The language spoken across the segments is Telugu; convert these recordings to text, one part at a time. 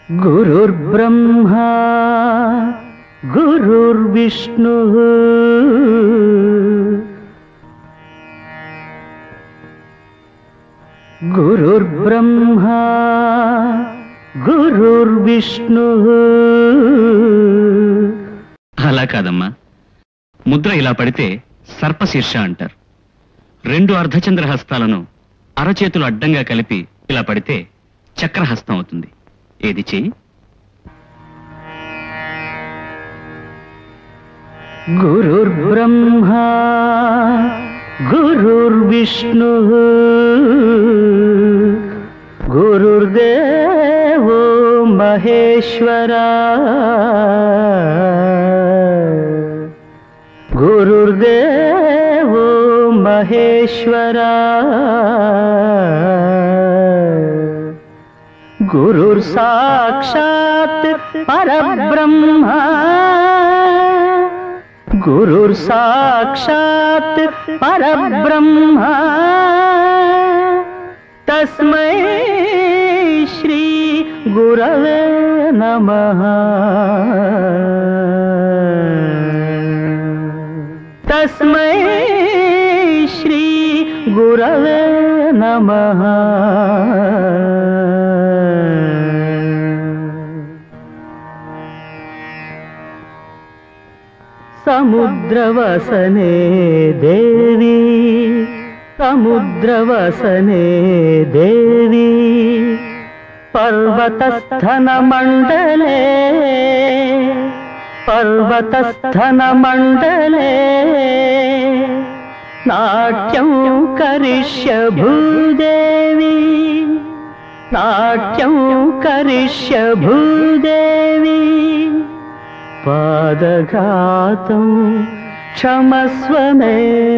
గురుర్బ్రహ్మా గురుర్విష్ణు గురుర్బ్రహ్మా గురుర్విష్ణు అలా కాదమ్మా ముద్ర ఇలా పడితే సర్పశీర్ష అంటారు రెండు అర్ధచంద్ర హస్తాలను అరచేతులు అడ్డంగా కలిపి ఇలా పడితే చక్రహస్తం అవుతుంది ఏది చెయ్యి గురుర్బ్రహ్మా గురుర్విష్ణు గురుర్దేవో మహేశ్వరా గురుర్దేవో మహేశ్వరా గురుర్ సాక్షాత్ పరబ్రహ్మ గురుర్ సాక్షాత్ పరబ్రహ్మ తస్మై శ్రీ గురవే నమః తస్మై శ్రీ గురవే నమః సముద్రవసనే దేవి సముద్రవసనే దేవి పర్వతస్థన మండలే పర్వతస్థన మండలే నాట్యం కరిష్య భూదేవి నాట్యం కరిష్య భూదేవి పాదఘాతం క్షమస్వ మే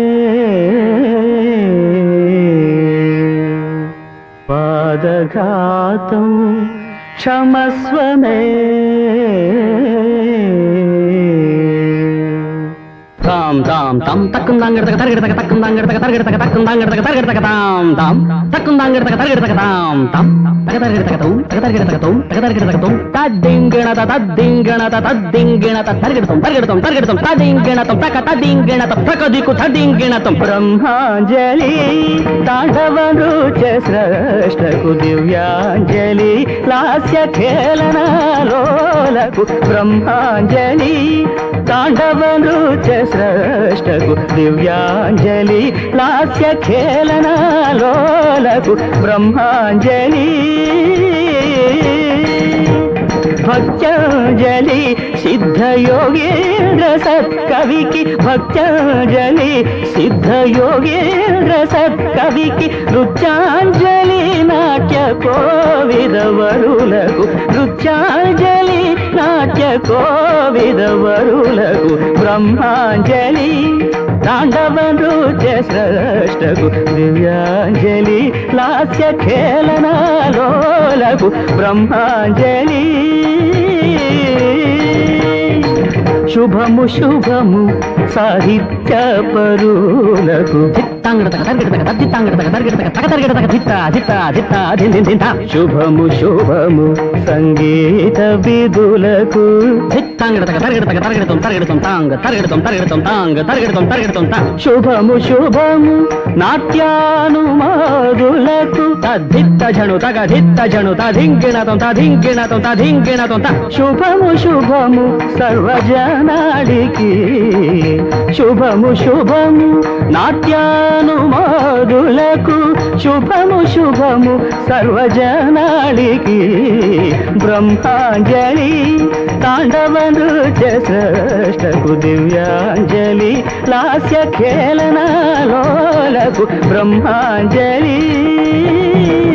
పాదఘాతం క్షమస్వ మే తాం తాం తం తక్కుం దాంగడతక తరగడతక తక్కుం దాంగడతక తరగడతక తక్కుం దాంగడతక తరగడతక తాం తాం తక్కుం దాంగడతక తరగడతక తాం తాం తగ తరగడతక తం తగ తరగడతక తం తగ తరగడతక తం తద్దింగణత తద్దింగణత తద్దింగణత తరగడతం తరగడతం తరగడతం తదింగణతం తక తదింగణతం తక దిక్కు తదింగణతం బ్రహ్మాంజలి తాండవ నృత్య స్రష్టకు దివ్యాంజలి లాస్య ఖేళనాలోలకు బ్రహ్మాంజలి తాండవ నృత్య స్రష్టకు దివ్యాంజలి లాస్య ఖేళనాలోలకు బ్రహ్మాంజలి భక్త్యాంజలి సిద్ధయోగేంద్ర సత్కవికి భక్త్యాంజలి సిద్ధయోగేంద్ర సత్కవికి నృత్యాంజలి నాట్య కోవిదవరులకు నృత్యాంజలి నాట్య కోవిదవరులకు బ్రహ్మాంజలి తాండవ నృత్య స్రష్టకు దివ్యాంజలి లాస్య ఖేళనాలోలకు బ్రహ్మాంజలి శుభము శుభము సాహిత్య పరులకు శుభము శుభము సంగీత విధులకు శుభము శుభము నాట్యానుమాదులకు తద్దిత్త జను తగ ధిత్త జను తధింకిణతం తధింకిణతం తధింకిణతం శుభము శుభము సర్వజనాడికి శుభము శుభము నాట్యానుమాదులకు శుభము శుభము సర్వజనాడికి బ్రహ్మాంజలి తాండవ నృత్య శ్రేష్టకు దివ్యాంజలి లాస్య ఖేళనాలోలకు బ్రహ్మాంజలి